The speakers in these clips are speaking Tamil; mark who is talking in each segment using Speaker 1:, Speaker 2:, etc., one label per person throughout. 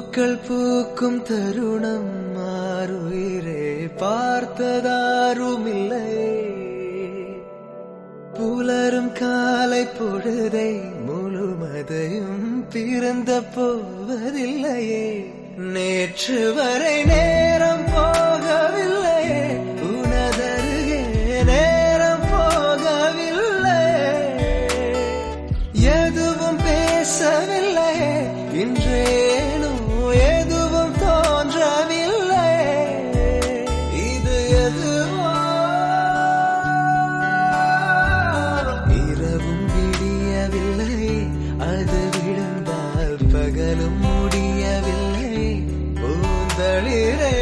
Speaker 1: பூக்கள் பூக்கும் தருணம் மாறுயிரே பார்த்ததாருமில்லை புலரும் காலை பொழுதை முழுமதையும் பிறந்த போவதில்லையே நேற்று வரை நேரம் போகவில்லையே உனதருகே நேரம் போகவில்லை எதுவும் பேசவில்லையே இன்றேனோ எதுவும் தோன்றவில்லை இது எதுவோ இரவும் விடியவில்லை அது விழுந்தால் பகலும் முடியவில்லை பூந்தளிரே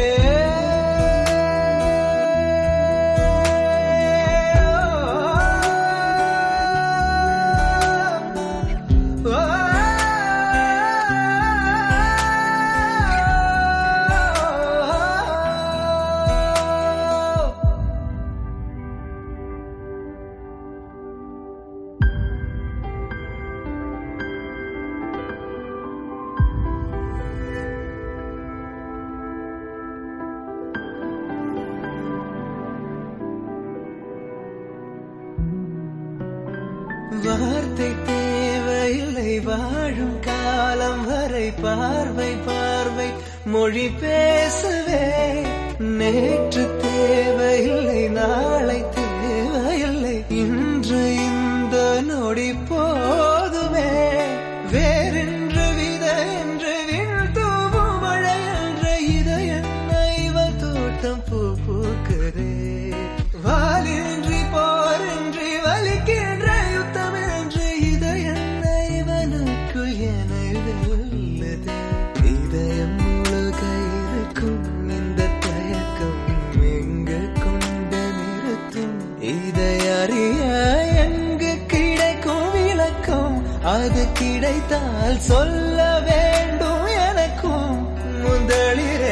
Speaker 1: வார்த்தை தேவையில்லை வாழும் காலம் வரை பார்வை பார்வை மொழி பேசவே நேற்று தேவையில்லை நாளை தேவையில்லை இன்று இந்த நொடி போதுமே வேறென்று வித என்று விழ் தூவும் மழை என்ற இதயம் இவள் தோட்டம் பூ பூக்குதே வாலின்றி போரின்றி வலிக்கின்ற யுத்தம் என்று இதயம் இவனுக்குள் என வெல்லுதே இதயம் முழுக இருக்கும் இந்த தயக்கம் எங்கு கொண்டு நிறுத்தும் இதை அறிய எங்கு கிடைக்கும் விளக்கம் அது கிடைத்தால் சொல்ல வேண்டும் எனக்கும் முதலிரே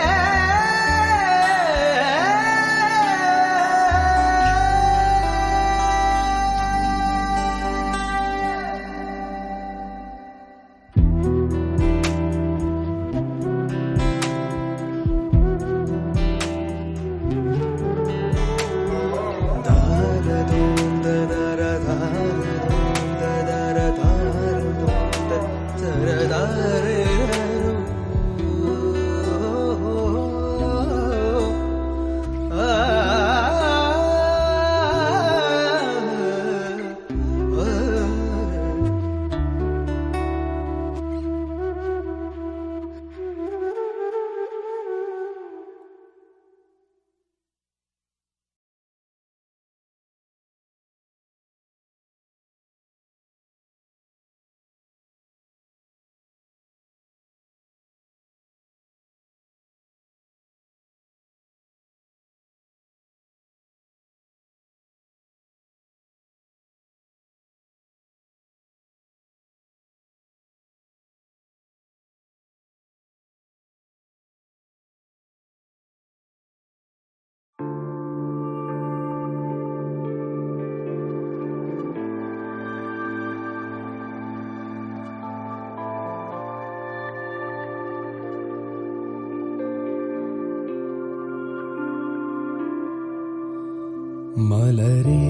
Speaker 2: மலரே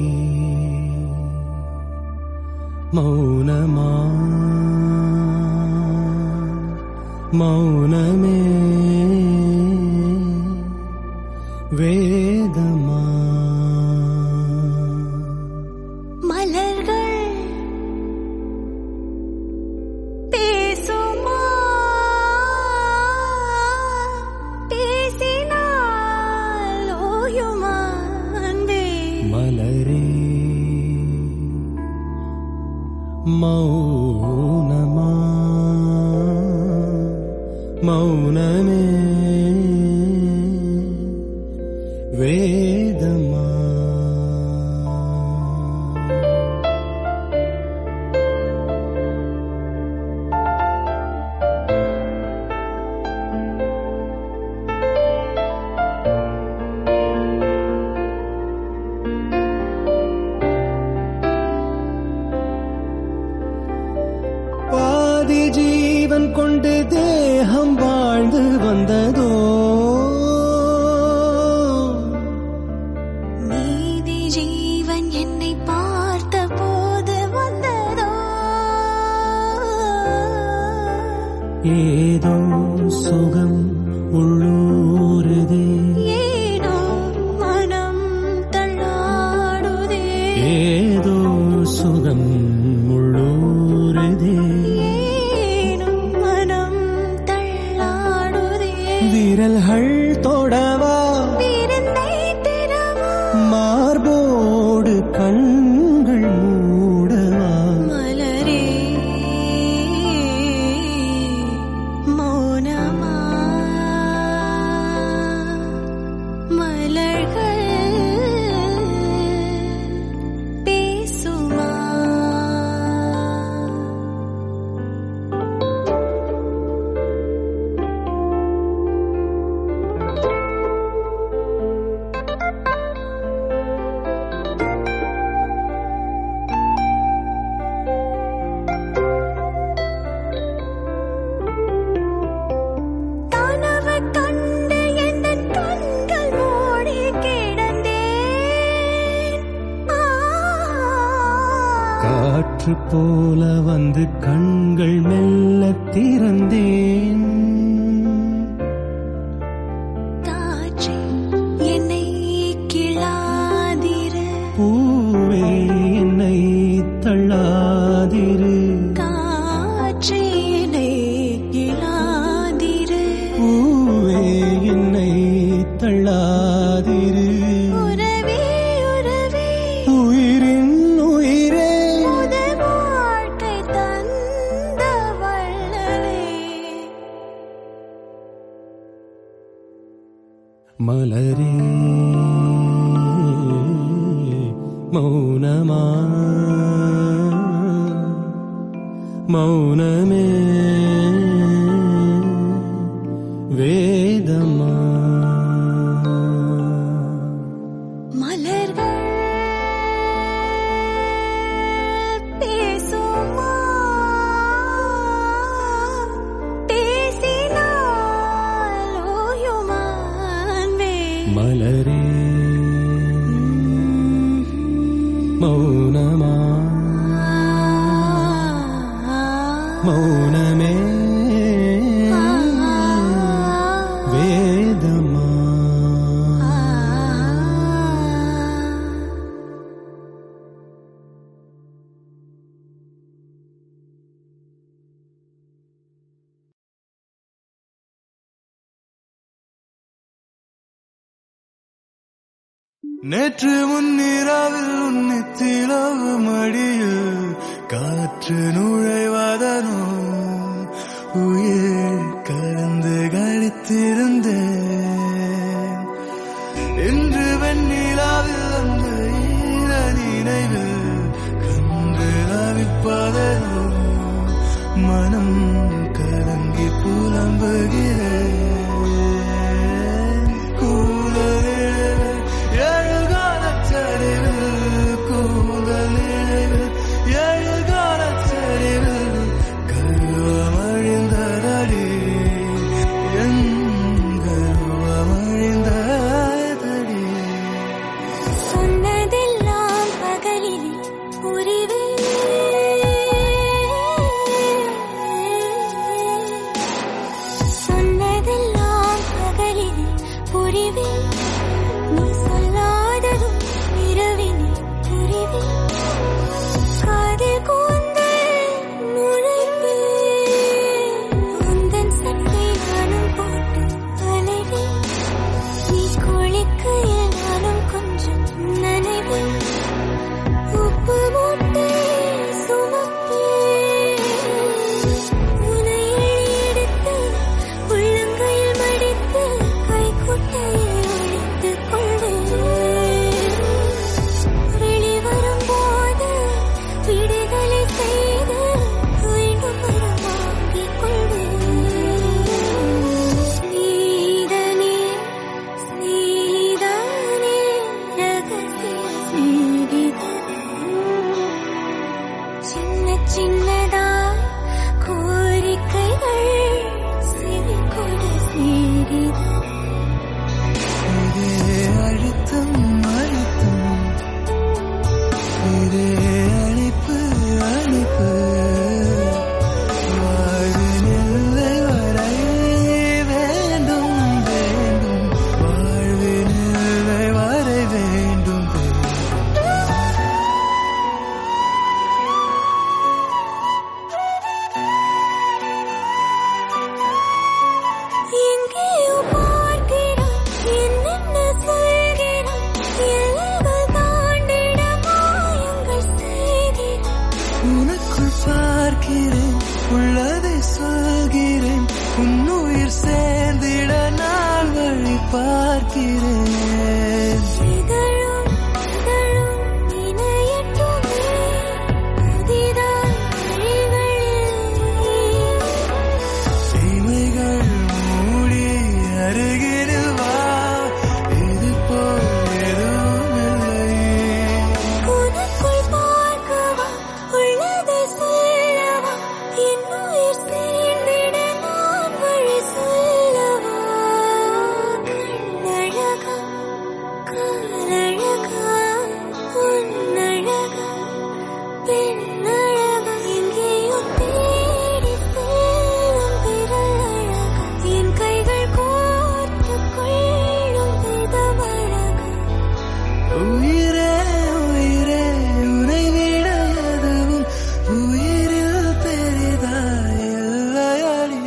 Speaker 2: மௌனமா மௌனமே வேதமா
Speaker 3: மலர்கள் பேசுமா பேசினால் ஓயுமா அன்பே
Speaker 2: மலரே மௌனமா மௌனமே வேதமா பாதி ஜீவன் கொண்டு தேவ ஏதோ சுகம் உள்ளூருதே
Speaker 3: ஏனோ மனம் தள்ளாடுதே
Speaker 2: ஏதோ சுகம் உள்ளூருதே
Speaker 3: ஏனோ மனம் தள்ளாடுதே
Speaker 2: விரல்கள் தொடவா
Speaker 3: விருந்தை திறவா
Speaker 2: மார்போடு கண்கள் மூடவா
Speaker 3: மலரே மௌனமா மலர்கள் பேசுமா கனவு கண்டு எந்தன் கண்கள் மூடி கிடந்தேன் ஆ.
Speaker 2: காற்று போல வந்து கண்கள் மெல்ல திறந்தேன்
Speaker 3: காற்றே என்னை கிளாதிரு
Speaker 2: பூவே என்னை தள்ளாதிரு
Speaker 3: காற்றே என்னை கிளாதிரு
Speaker 2: பூவே என்னை தள்ளாதிரு
Speaker 3: உறவே உறவே
Speaker 2: உயிரின் உயிரே
Speaker 3: முதல் வாழ்க்கை தந்த வள்ளலே
Speaker 2: மலரே மௌனமா மௌனமே வேதமா
Speaker 3: மலர்கள் பேசுமா பேசினால் ஓயுமா அன்பே?
Speaker 2: மலரே மௌனமா மௌனமே வேதமா
Speaker 1: நேற்று முன்னிரவில் உன்னித்திலவு மடியில் காற்று நுழைவதனோ உயிர் கலந்து கழித்திருந்தேன் இன்று வெண்ணிலாவில் அந்த ஈர நினைவில் கன்று தவிப்பதனோ மனம் கலங்கி புலம்புகிறேன் கூலரே எழுகாலச்சரிவில் கூலனில் எழுகாலச்சரிவில் கருவமழிந்ததடி என் கருவமழிந்ததடி
Speaker 3: சொன்னதெல்லாம் பகலில் புரிவே சொன்னதெல்லாம் பகலில் புரிவே நீ சொல்லாததும் இரவினே புரிவே காதில் கூந்தல் நுழைவே உந்தன் சட்டை நானும் போட்டு அலைவே நீ குளிக்கையில் நானும் கொஞ்சம் நனைவேன் உப்பு மூட்டை சுமப்பேன் உன்னை எடுத்து உள்ளங்கையில் மடித்து கைக்குட்டையில் ஒழித்துக் கொள்வேன் வெளிவரும்போது விடுதலை செய்து மீண்டும் வர வாங்கிக் கொள்வேன் நீதனே நீதனே
Speaker 1: உள்ளதை சொல்கிறேன் உன்னுயிர் சேர்ந்திட நான் வழி பார்க்கிறேன்
Speaker 3: இதழும் இதழும் இணையட்டுமே புதிதாய் வழிகளில்
Speaker 1: இமைகள் மூடி அருகினில் வா இது போல் எதுவும் இல்லை
Speaker 3: உனக்குள் பார்க்கவா உள்ளதை சொல்லவா என் உயிர் சேர்ந்திட நான் வழி சொல்லவா கண்ணழகா காலழகா உன்னழகா பெண்ணழகா எங்கேயோ தேடி செல்லும் பிறழகா என் கைகள் கோர்த்துக் கொள்ளும் விதமழகா
Speaker 1: உயிரே உயிரே உனை விட எதுவும் உயிரில் பெரிதாய் இல்லையடி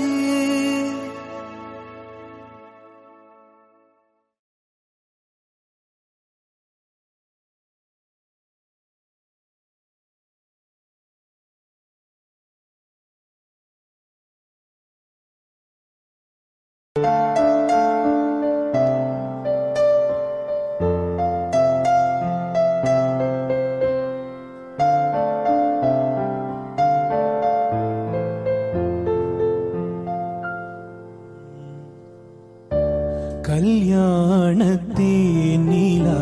Speaker 2: கல்யாணத்தேன் நிலா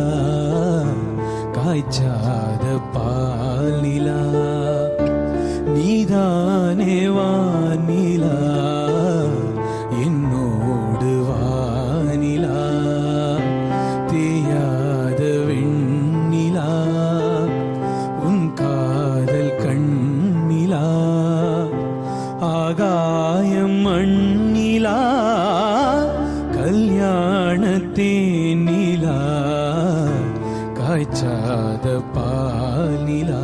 Speaker 2: காய்ச்சாத பால் நிலா நீதானே வானிலா என்னோடு வானிலா தேயாத வெண்ணிலா உன் காதல் கண்ணிலா ஆகாயம் மண்ணிலா கல்யாணத்தேன் நிலா காய்ச்சாத பாலிலா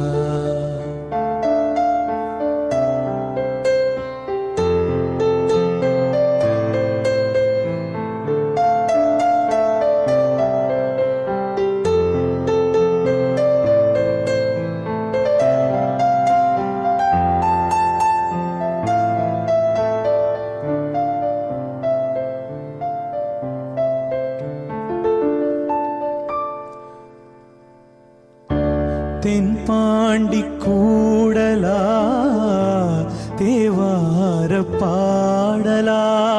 Speaker 2: தென்பாண்டி கூடலா தேவார பாடலா